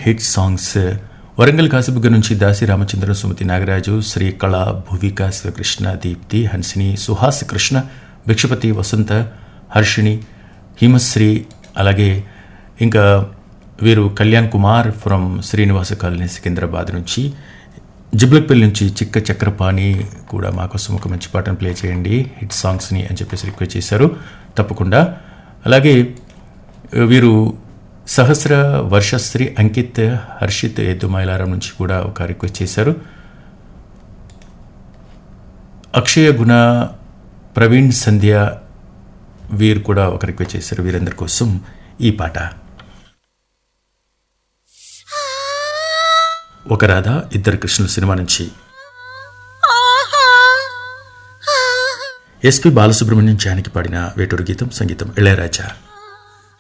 hit songs Warangal Kasibugga నుంచి దాసి రామచంద్ర సుమతి నాగరాజు శ్రీ కళ భువిక శివకృష్ణ దీప్తి హన్సిని సుహాస్ కృష్ణ భిక్షపతి వసంత హర్షిణి హిమశ్రీ అలాగే ఇంకా వీరు కళ్యాణ్ కుమార్ ఫ్రమ్ శ్రీనివాస కాలనీ సికింద్రాబాద్ నుంచి జిబ్లక్పల్లి నుంచి చిక్క చక్రపాణి కూడా మా కోసం ఒక మంచి పాటను ప్లే చేయండి హిట్ సాంగ్స్ని అని చెప్పేసి రిక్వెస్ట్ చేశారు తప్పకుండా అలాగే వీరు సహస్ర వర్షశ్రీ అంకిత్ హర్షిత్ ఎద్దు మైలారం నుంచి కూడా ఒక రిక్వెస్ట్ చేశారు అక్షయ గుణ ప్రవీణ్ సంధ్య వీరు కూడా ఒక రిక్వెస్ట్ చేశారు వీరందరి కోసం ఈ పాట ఒక రాధ ఇద్దరు కృష్ణుల సినిమా నుంచి ఎస్పి బాలసుబ్రహ్మణ్యం జానికి పాడిన వేటూరు గీతం సంగీతం ఇళయరాజా